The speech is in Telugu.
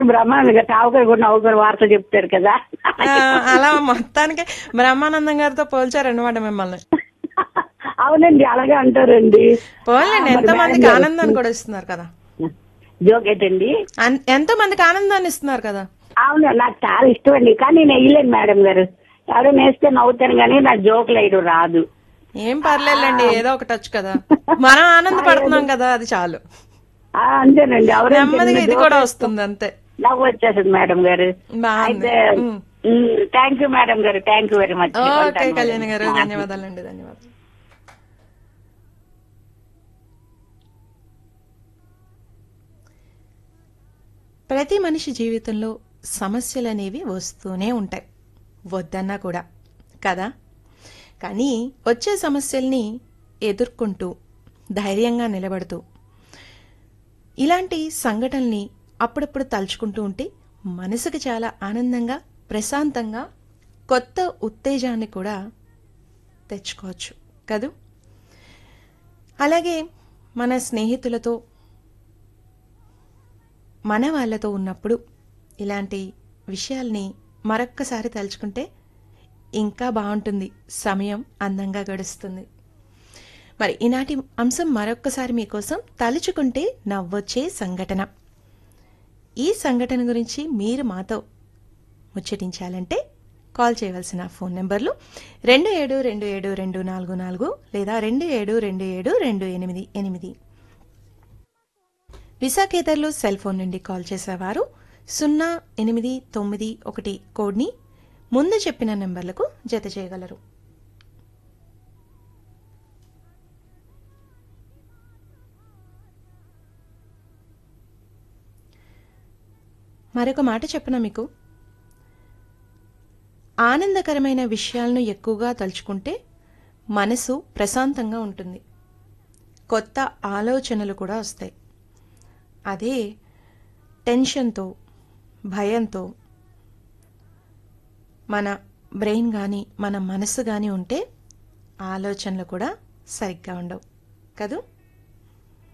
బ్రహ్మానంద తావుకర్ కూడా నవ్వుకర్ వార్త చెప్తారు కదా ఆ, అలా మొత్తానికి బ్రహ్మానందం గారితో పోల్చారనమాట మిమ్మల్ని అవునండి అలాగే అంటారండి పోన్లేండి మరి ఎంతో మందికి మేడం గారు. ఆనందాన్ని కూడా ఇస్తున్నారు కదా జోక్ ఏంటండి అన్- ఎంతో మందికి ఆనందాన్ని ఇస్తున్నారు కదా అవును నాకు చాలా ఇష్టం అండి కానీ నేను వేయలేను మేడం గారు ఎవరు నేస్తే నవ్వుతాను కానీ నా జోకులు వేయడం రాదు ఏం పర్లేదులేండి ఏదో ఒక టచ్ కదా మనం ఆనందపడుతున్నాం కదా అది చాలు ఆ, అంతేనండి ఎవరు నెమ్మదిగా ఇది కూడా వస్తుంది అంతే నవ్వు వచ్చేసింది మేడం గారు బాగుంది అయితే థ్యాంక్ యూ మేడం గారు thank you very much okay Kalyani గారు ధన్యవాదాలండి ధన్యవాదాలు ప్రతి మనిషి జీవితంలో సమస్యలు అనేవి వస్తూనే ఉంటాయి వద్దన్నా కూడా కదా కానీ వచ్చే సమస్యల్ని ఎదుర్కొంటూ ధైర్యంగా నిలబడుతూ ఇలాంటి సంఘటనల్ని అప్పుడప్పుడు తలుచుకుంటూ ఉంటే మనసుకు చాలా ఆనందంగా ప్రశాంతంగా కొత్త ఉత్తేజాన్ని కూడా తెచ్చుకోవచ్చు కదూ అలాగే మన స్నేహితులతో మన వాళ్ళతో ఉన్నప్పుడు ఇలాంటి విషయాల్ని మరొక్కసారి తలుచుకుంటే ఇంకా బాగుంటుంది సమయం అందంగా గడుస్తుంది మరి ఈనాటి అంశం మరొక్కసారి మీకోసం తలుచుకుంటే నవ్వొచ్చే సంఘటన ఈ సంఘటన గురించి మీరు మాతో ముచ్చటించాలంటే కాల్ చేయవలసిన ఫోన్ నెంబర్లు రెండు ఏడు రెండు ఏడు రెండు నాలుగు నాలుగు లేదా రెండు ఏడు రెండు ఏడు రెండు ఎనిమిది ఎనిమిది విశాఖేతర్లు సెల్ ఫోన్ నుండి కాల్ చేసేవారు సున్నా ఎనిమిది తొమ్మిది ఒకటి కోడ్ని ముందు చెప్పిన నెంబర్లకు జత చేయగలరు మరొక మాట చెప్పనా మీకు ఆనందకరమైన విషయాలను ఎక్కువగా తలుచుకుంటే మనసు ప్రశాంతంగా ఉంటుంది కొత్త ఆలోచనలు కూడా వస్తాయి అదే టెన్షన్తో భయంతో మన బ్రెయిన్ కానీ మన మనసు కానీ ఉంటే ఆలోచనలు కూడా సరిగ్గా ఉండవు కదూ